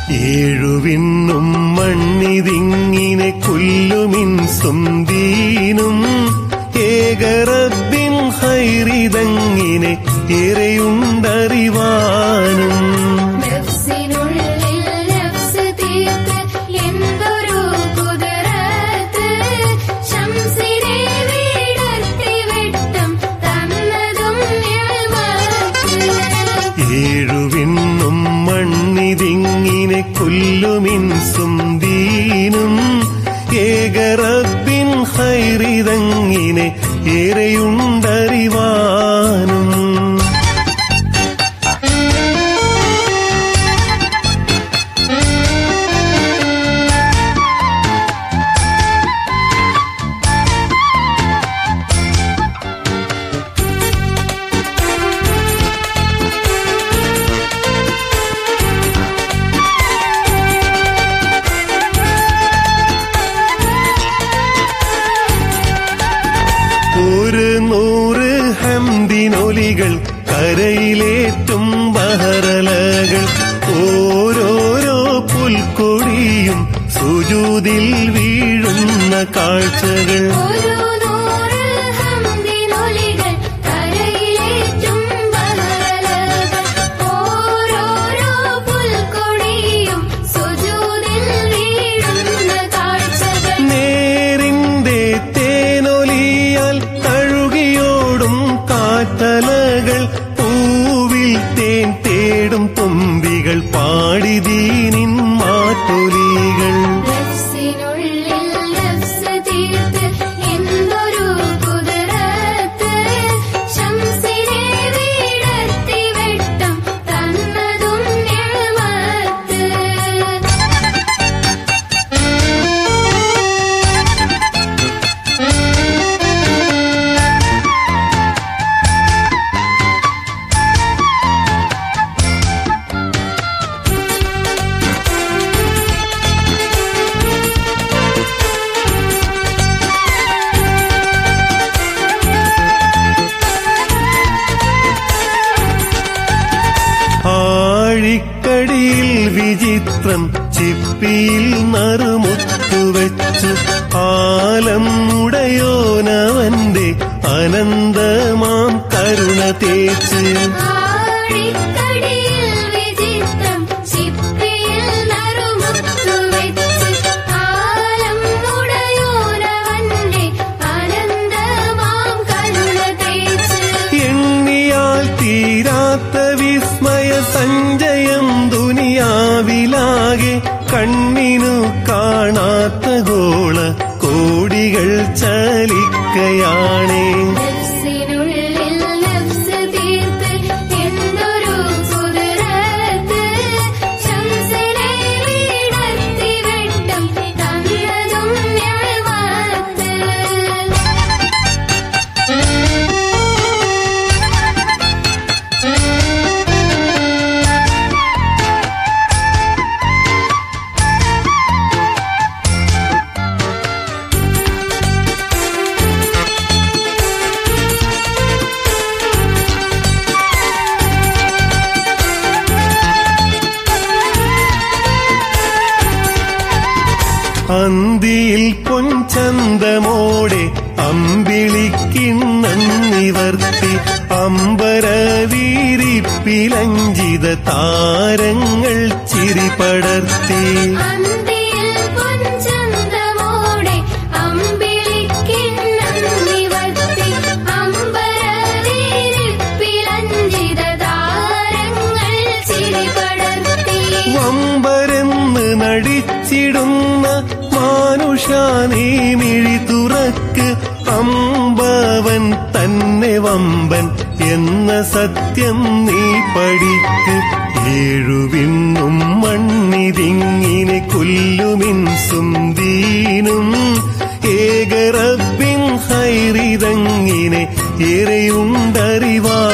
ഏഴുവിണ്ണും മണ്ണിതിങ്ങിനെ കൊല്ലുമിൻസും ദീനും ഏകറബിൻ ഹൈറിതങ്ങിനെ ഏറെയുണ്ടറിവാനും നഫ്സിനുള്ളിൽ നഫ്സ് തീർത്ത് എന്തൊരു കുതിരത്ത് ശംസിനെ വീടർത്തി വെട്ടം തന്നതും നിഴൽമത്ത് ഏഴുവിണ്ണും മണ്ണിതിങ്ങിനെ കൊല്ലുമിൻസും ദീനും ഏകറബിൻ ഹൈറിതങ്ങിനെ ഏറെയുണ്ടറിവാനും ഒരു നൂറ് ഹംദിനൊലികൾ കരയിലേറ്റും ബഹറലകൾ ഓരോരോ പുൽക്കൊടിയും സുജൂതിൽ വീഴുന്ന കാഴ്ചകൾ ഒരു നൂറ് ഹംദിനൊലികൾ കരയിലേറ്റും ബഹളകൾ ഓരോരോ പുൽക്കൊടിയും സുജൂദിൽ വീഴുന്ന കാഴ്ചകൾ നേരിന്റെ തേനൊലിയാൽ തഴുകിയോടും കാറ്റലകൾ പൂവിൽ തേൻ തേടും തുമ്പികൾ പാടിദീനിൻ മാറ്റൊലികൾ നഫ്സിനുള്ളിൽ നഫ്സ് തീർത്ത് എന്തൊരു കുതിരത്ത് ശംസിനെ വീടർത്തി വെട്ടം തന്നതും നിഴൽമത്ത് ആഴിക്കടിയിൽ വിചിത്രം ചിപ്പിയിൽ നറുമുത്തുവെച്ചു ആലം ഉടയോനവന്റെ അനന്തമാം കരുണ തേച്ച് ആഴിക്കടിയിൽ വിചിത്രം ചിപ്പിയിൽ നറുമുത്തു വെച്ച് ആലം ഉടയോനവന്റെ അനന്തമാം കരുണ തേച്ച് എണ്ണിയാൽ തീരാത്ത വിസ്മയ സഞ്ചയം ദുനിയാവിലാകെ കണ്ണിനു കാണാത്ത ഗോള കോടികൾ ചലിക്കയാണേ നഫ്സിനുള്ളിൽ നഫ്സ് തീർത്ത് എന്തൊരു കുതിരത്ത് ശംസിനെ വീടർത്തി വെട്ടം തന്നതും നിഴൽമത്ത് അന്തിയിൽ പൊൻചന്തമോടെ അമ്പിളിക്കിണ്ണം നിവർത്തി അമ്പരവീരിപ്പിലഞ്ചിത താരങ്ങൾ ചിരിപടർത്തി അന്തിയിൽ പൊൻചന്തമോടെ അമ്പിളിക്കിണ്ണം നിവർത്തി അമ്പരവീരിപ്പിലഞ്ചിത താരങ്ങൾ ചിരിപടർത്തി വമ്പരെന്ന് നടിച്ചിടുന്ന മാനുഷാനീ മിഴി തുറക്ക് അമ്പവൻ തന്നെ വമ്പൻ എന്ന സത്യം നീ പഠിക്ക് ഏഴുവിണ്ണും മണ്ണിതിങ്ങിനെ കൊല്ലുമിൻസും ദീനും ഏകറബിൻ ഹൈറിതങ്ങിനെ ഏറെയുണ്ടറിവാ